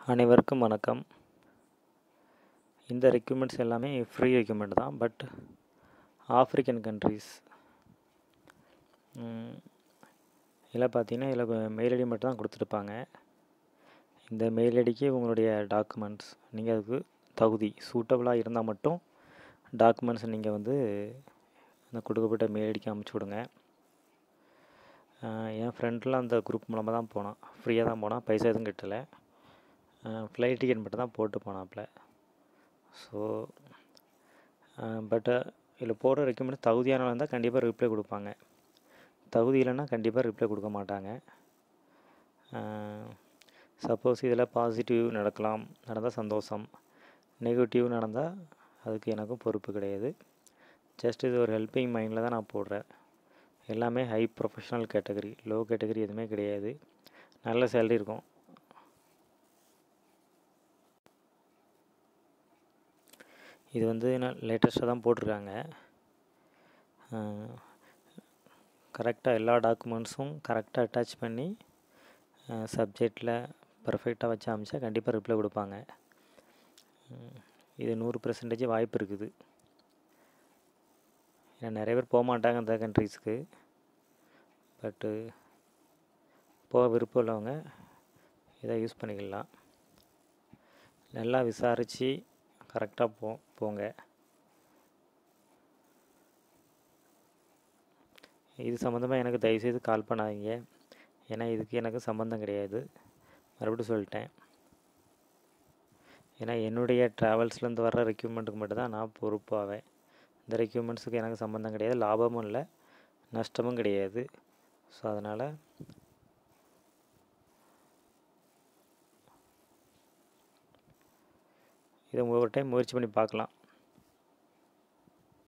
அனைவருக்கும் வணக்கம் இந்த ரெக்யூமெண்ட்ஸ் எல்லாமே ஃப்ரீ ரெக்யூமெண்ட் தான் பட் ஆஃப்ரிக்கன் கண்ட்ரீஸ் இதில் பார்த்தீங்கன்னா இதில் மெயில் ஐடி மட்டும் தான் கொடுத்துருப்பாங்க இந்த மெயில் ஐடிக்கு உங்களுடைய டாக்குமெண்ட்ஸ் நீங்கள் அதுக்கு தகுதி சூட்டபுளாக இருந்தால் மட்டும் டாக்குமெண்ட்ஸ் நீங்கள் வந்து அந்த கொடுக்கப்பட்ட மெயில் ஐடிக்கு அமுச்சு விடுங்க என் ஃப்ரெண்ட்லாம் அந்த குரூப் மூலமாக தான் போனான் ஃப்ரீயாக தான் போனான் பைசா எதுவும் கட்டலை ஃப்ளைட் டிக்கெட் மட்டும் தான் போட்டு போனாப்புல ஸோ பட் இதில் போடுற ரெக்கமெண்ட் தகுதியானவங்க இருந்தால் கண்டிப்பாக ரிப்ளை கொடுப்பாங்க தகுதி இல்லைன்னா கண்டிப்பாக ரிப்ளை கொடுக்க மாட்டாங்க சப்போஸ் இதில் பாசிட்டிவ் நடக்கலாம் நடந்தால் சந்தோஷம் நெகட்டிவ் நடந்தால் அதுக்கு எனக்கும் பொறுப்பு கிடையாது ஜஸ்ட் இது ஒரு ஹெல்ப்பிங் மைண்டில் தான் நான் போடுறேன் எல்லாமே high professional category low category எதுவுமே கிடையாது நல்ல சேலரி இருக்கும் இது வந்து நான் லேட்டஸ்ட்டாக தான் போட்டிருக்காங்க கரெக்டாக எல்லா டாக்குமெண்ட்ஸும் கரெக்டாக அட்டாச் பண்ணி சப்ஜெக்டில் பர்ஃபெக்டாக வச்சு அமிச்சா கண்டிப்பாக ரிப்ளை கொடுப்பாங்க இது நூறு பர்சன்டேஜ் வாய்ப்பு இருக்குது ஏன்னா நிறைய பேர் போக மாட்டாங்க அந்த கண்ட்ரீஸ்க்கு பட்டு போக விருப்பம் உள்ளவங்க இதை யூஸ் பண்ணிக்கலாம் நல்லா விசாரித்து கரெக்டாக போ போங்க இது சம்மந்தமாக எனக்கு தயவுசெய்து கால் பண்ணாதீங்க ஏன்னா இதுக்கு எனக்கு சம்மந்தம் கிடையாது மறுபடியும் சொல்லிட்டேன் ஏன்னா என்னுடைய ட்ராவல்ஸ்லேருந்து வர்ற ரெக்யூப்மெண்ட்டுக்கு மட்டும்தான் நான் பொறுப்பாவேன் இந்த ரெக்யூப்மெண்ட்ஸுக்கு எனக்கு சம்மந்தம் கிடையாது லாபமும் இல்லை நஷ்டமும் கிடையாது ஸோ அதனால் இதை ஒரு டைம் முயற்சி பண்ணி பார்க்கலாம்